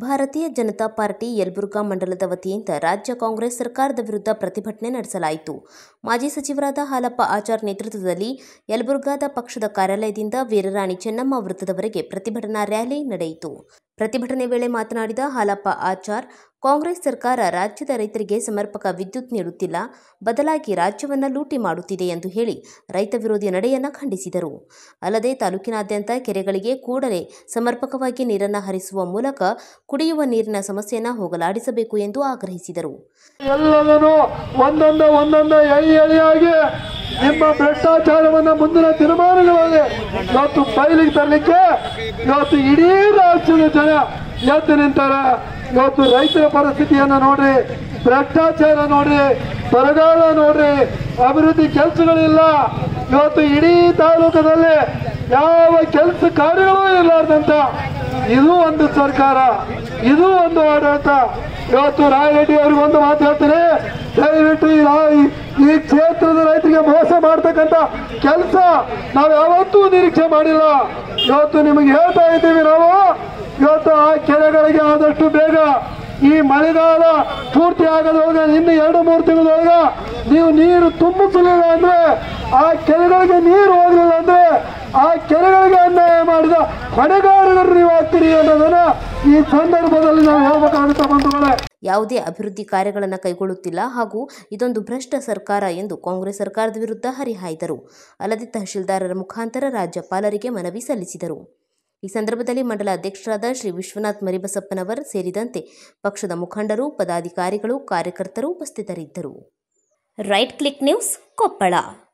ಭಾರತೀಯ ಜನತಾ ಪಾರ್ಟಿ ಯಲಬುರ್ಗಾ ಮಂಡಲದ ವತಿಯಿಂದ ರಾಜ್ಯ ಕಾಂಗ್ರೆಸ್ ಸರ್ಕಾರದ ವಿರುದ್ಧ ಪ್ರತಿಭಟನೆ ನಡೆಸಲಾಯಿತು ಮಾಜಿ ಸಚಿವರಾದ ಹಾಲಪ್ಪ ಆಚಾರ್ ನೇತೃತ್ವದಲ್ಲಿ ಯಲಬುರ್ಗಾದ ಪಕ್ಷದ ಕಾರ್ಯಾಲಯದಿಂದ ವೀರರಾಣಿ ಚೆನ್ನಮ್ಮ ವೃತ್ತದವರೆಗೆ ಪ್ರತಿಭಟನಾ ರ್ಯಾಲಿ ನಡೆಯಿತು ಪ್ರತಿಭಟನೆ ವೇಳೆ ಮಾತನಾಡಿದ ಹಾಲಪ್ಪ ಆಚಾರ್ ಕಾಂಗ್ರೆಸ್ ಸರ್ಕಾರ ರಾಜ್ಯದ ರೈತರಿಗೆ ಸಮರ್ಪಕ ವಿದ್ಯುತ್ ನೀಡುತ್ತಿಲ್ಲ ಬದಲಾಗಿ ರಾಜ್ಯವನ್ನ ಲೂಟಿ ಮಾಡುತ್ತಿದೆ ಎಂದು ಹೇಳಿ ರೈತ ವಿರೋಧಿ ನಡೆಯನ್ನ ಖಂಡಿಸಿದರು ಅಲ್ಲದೆ ತಾಲೂಕಿನಾದ್ಯಂತ ಕೆರೆಗಳಿಗೆ ಕೂಡಲೇ ಸಮರ್ಪಕವಾಗಿ ನೀರನ್ನು ಹರಿಸುವ ಮೂಲಕ ಕುಡಿಯುವ ನೀರಿನ ಸಮಸ್ಯೆಯನ್ನು ಹೋಗಲಾಡಿಸಬೇಕು ಎಂದು ಆಗ್ರಹಿಸಿದರು ಎಲ್ಲದನ್ನು ಒಂದೊಂದು ಒಂದೊಂದು ಎಳಿ ಎಳಿಯಾಗಿ ನಿಮ್ಮ ಭ್ರಷ್ಟಾಚಾರವನ್ನ ಮುಂದಿನ ತೀರ್ಮಾನಗಳಲ್ಲಿ ಇವತ್ತು ಬಯಲಿಗೆ ತರಲಿಕ್ಕೆ ಇವತ್ತು ಇಡೀ ರಾಜ್ಯದ ಜನ ಎದ್ದು ನಿಂತಾರೆ ಇವತ್ತು ರೈತರ ಪರಿಸ್ಥಿತಿಯನ್ನ ನೋಡ್ರಿ ಭ್ರಷ್ಟಾಚಾರ ನೋಡ್ರಿ ಬರಗಾಲ ನೋಡ್ರಿ ಅಭಿವೃದ್ಧಿ ಕೆಲಸಗಳಿಲ್ಲ ಇವತ್ತು ಇಡೀ ತಾಲೂಕದಲ್ಲಿ ಯಾವ ಕೆಲಸ ಕಾರ್ಯಗಳೂ ಇರಲಾರ್ದಂತ ಇದು ಒಂದು ಸರ್ಕಾರ ಇದು ಒಂದು ಆಡಳಿತ ಇವತ್ತು ರಾಯರೆಡ್ಡಿ ಅವ್ರಿಗೆ ಒಂದು ಮಾತು ಹೇಳ್ತೀನಿ ದಯವಿಟ್ಟು ಈ ರಾ- ಈ- ಈ ಕ್ಷೇತ್ರದ ರೈತರಿಗೆ ಮೋಸ ಮಾಡ್ತಕ್ಕಂಥ ಕೆಲಸ ನಾವು ಯಾವತ್ತೂ ನಿರೀಕ್ಷೆ ಮಾಡಿಲ್ಲ ಇವತ್ತು ನಿಮಗೆ ಹೇಳ್ತಾ ಇದ್ದೀವಿ ನಾವು ಇವತ್ತು ಆ ಕೆರೆಗಳಿಗೆ ಆದಷ್ಟು ಬೇಗ ಈ ಮಳೆಗಾಲ ಪೂರ್ತಿ ಆಗದೊಳಗೆ ಇನ್ನು ಎರಡು ಮೂರು ತಿಂಗಳೊಳಗ ನೀವು ನೀರು ತುಂಬಿಸಲಿಲ್ಲ ಅಂದ್ರೆ ಆ ಕೆರೆಗಳಿಗೆ ನೀರು ಹೋಗಲಿಲ್ಲ ಅಂದ್ರೆ ಆ ಕೆರೆಗಳಿಗೆ ಅನ್ಯಾಯ ಮಾಡಿದ ಹೊಣೆಗಾರರು ನೀವು ಆಗ್ತೀರಿ ಅನ್ನೋದನ್ನ ಈ ಸಂದರ್ಭದಲ್ಲಿ ನಾವು ಹೇಳ್ಬೇಕಾಗುತ್ತೆ ಬಂಧುಗಳೇ ಯಾವುದೇ ಅಭಿವೃದ್ಧಿ ಕಾರ್ಯಗಳನ್ನು ಕೈಗೊಳ್ಳುತ್ತಿಲ್ಲ ಹಾಗೂ ಇದೊಂದು ಭ್ರಷ್ಟ ಸರ್ಕಾರ ಎಂದು ಕಾಂಗ್ರೆಸ್ ಸರ್ಕಾರದ ವಿರುದ್ಧ ಹರಿಹಾಯ್ದರು ಅಲ್ಲದೆ ತಹಶೀಲ್ದಾರರ ಮುಖಾಂತರ ರಾಜ್ಯಪಾಲರಿಗೆ ಮನವಿ ಸಲ್ಲಿಸಿದರು ಈ ಸಂದರ್ಭದಲ್ಲಿ ಮಂಡಲ ಅಧ್ಯಕ್ಷರಾದ ಶ್ರೀ ವಿಶ್ವನಾಥ್ ಮರಿಬಸಪ್ಪನವರ್ ಸೇರಿದಂತೆ ಪಕ್ಷದ ಮುಖಂಡರು ಪದಾಧಿಕಾರಿಗಳು ಕಾರ್ಯಕರ್ತರು ಉಪಸ್ಥಿತರಿದ್ದರು ರೈಟ್ ಕ್ಲಿಕ್ ನ್ಯೂಸ್ ಕೊಪ್ಪಳ